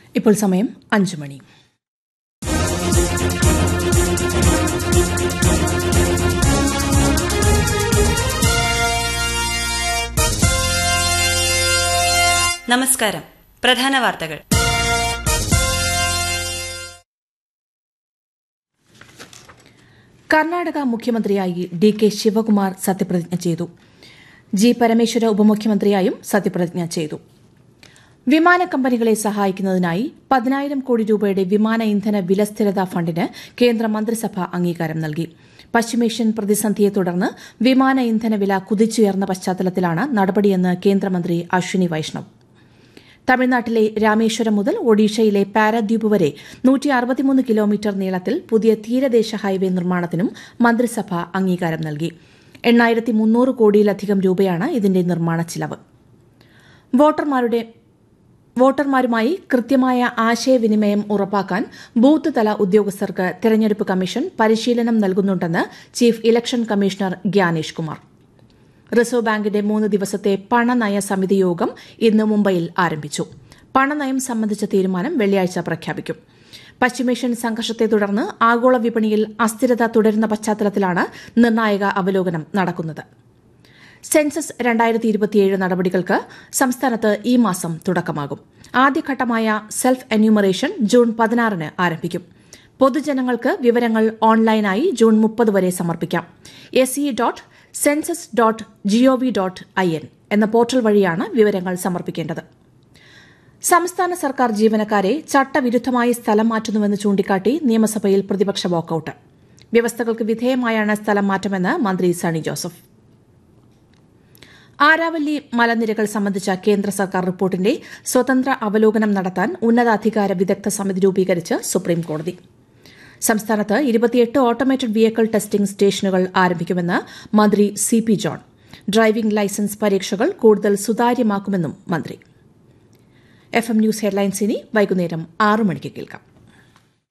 ഇപ്പോൾ സമയം അഞ്ചു മണി നമസ്കാരം പ്രധാന വാർത്തകൾ കർണാടക മുഖ്യമന്ത്രിയായി ഡി കെ ശിവകുമാർ സത്യപ്രതിജ്ഞ ചെയ്തു ജി പരമേശ്വര ഉപമുഖ്യമന്ത്രിയായും സത്യപ്രതിജ്ഞ ചെയ്തു വിമാന കമ്പനികളെ സഹായിക്കുന്നതിനായി പതിനായിരം കോടി രൂപയുടെ വിമാന ഇന്ധന വിലസ്ഥിരതാ ഫണ്ടിന് കേന്ദ്ര മന്ത്രിസഭ അംഗീകാരം നൽകി പശ്ചിമേഷ്യൻ പ്രതിസന്ധിയെ തുടർന്ന് വിമാന ഇന്ധന വില കുതിച്ചുയർന്ന പശ്ചാത്തലത്തിലാണ് നടപടിയെന്ന് കേന്ദ്രമന്ത്രി അശ്വിനി വൈഷ്ണവ് തമിഴ്നാട്ടിലെ രാമേശ്വരം മുതൽ ഒഡീഷയിലെ പാരദ്വീപ് വരെ കിലോമീറ്റർ നീളത്തിൽ പുതിയ തീരദേശ ഹൈവേ നിർമ്മാണത്തിനും മന്ത്രിസഭ അംഗീകാരം നൽകി എണ്ണായിരത്തി മുന്നൂറ് കോടിയിലധികം രൂപയാണ് ഇതിന്റെ നിർമ്മാണ ചിലവ് വോട്ടർമാരുടെ വോട്ടർമാരുമായി കൃത്യമായ ആശയവിനിമയം ഉറപ്പാക്കാൻ ബൂത്ത് തല ഉദ്യോഗസ്ഥർക്ക് തെരഞ്ഞെടുപ്പ് കമ്മീഷൻ പരിശീലനം നൽകുന്നുണ്ടെന്ന് chief election commissioner Gyanesh Kumar reserve ബാങ്കിന്റെ മൂന്ന് ദിവസത്തെ പണനയ സമിതി യോഗം ഇന്ന് മുംബൈയിൽ ആരംഭിച്ചു പണനയം സംബന്ധിച്ച തീരുമാനം വെള്ളിയാഴ്ച പ്രഖ്യാപിക്കും പശ്ചിമേഷ്യൻ സംഘർഷത്തെ തുടർന്ന് ആഗോള വിപണിയിൽ അസ്ഥിരത തുടരുന്ന പശ്ചാത്തലത്തിലാണ് നിർണായക അവലോകനം നടക്കുന്നത് സെൻസസ് രണ്ടായിരത്തി ഇരുപത്തിയേഴ് നടപടികൾക്ക് സംസ്ഥാനത്ത് ഈ മാസം തുടക്കമാകും ആദ്യഘട്ടമായ സെൽഫ് എന്യൂമറേഷൻ ജൂൺ പതിനാറിന് ആരംഭിക്കും പൊതുജനങ്ങൾക്ക് വിവരങ്ങൾ ഓൺലൈനായി ജൂൺ മുപ്പത് വരെ സമർപ്പിക്കാം S E dot census dot G O V dot I N എന്ന പോർട്ടൽ വഴിയാണ് വിവരങ്ങൾ സമർപ്പിക്കേണ്ടത് സംസ്ഥാന സർക്കാർ ജീവനക്കാരെ ചട്ടവിരുദ്ധമായി സ്ഥലം മാറ്റുന്നുവെന്ന് ചൂണ്ടിക്കാട്ടി നിയമസഭയിൽ പ്രതിപക്ഷ വാക്കൌട്ട് വ്യവസ്ഥകൾക്ക് വിധേയമായാണ് സ്ഥലം മാറ്റമെന്ന് മന്ത്രി സണി ജോസഫ് ആരാവല്ലി മലനിരകൾ സംബന്ധിച്ച കേന്ദ്ര സർക്കാർ റിപ്പോർട്ടിന്റെ സ്വതന്ത്ര അവലോകനം നടത്താൻ ഉന്നതാധികാര വിദഗ്ധ സമിതി രൂപീകരിച്ച് സുപ്രീംകോടതി സംസ്ഥാനത്ത് ഇരുപത്തിയെട്ട് ഓട്ടോമേറ്റഡ് വെഹിക്കിൾ ടെസ്റ്റിംഗ് സ്റ്റേഷനുകൾ ആരംഭിക്കുമെന്ന് മന്ത്രി C P John driving licence പരീക്ഷകൾ കൂടുതൽ സുതാര്യമാക്കുമെന്നും മന്ത്രി എഫ് എം ന്യൂസ് ഹെഡ്ലൈൻസ് ഇനി വൈകുന്നേരം ആറു മണിക്ക് കേൾക്കാം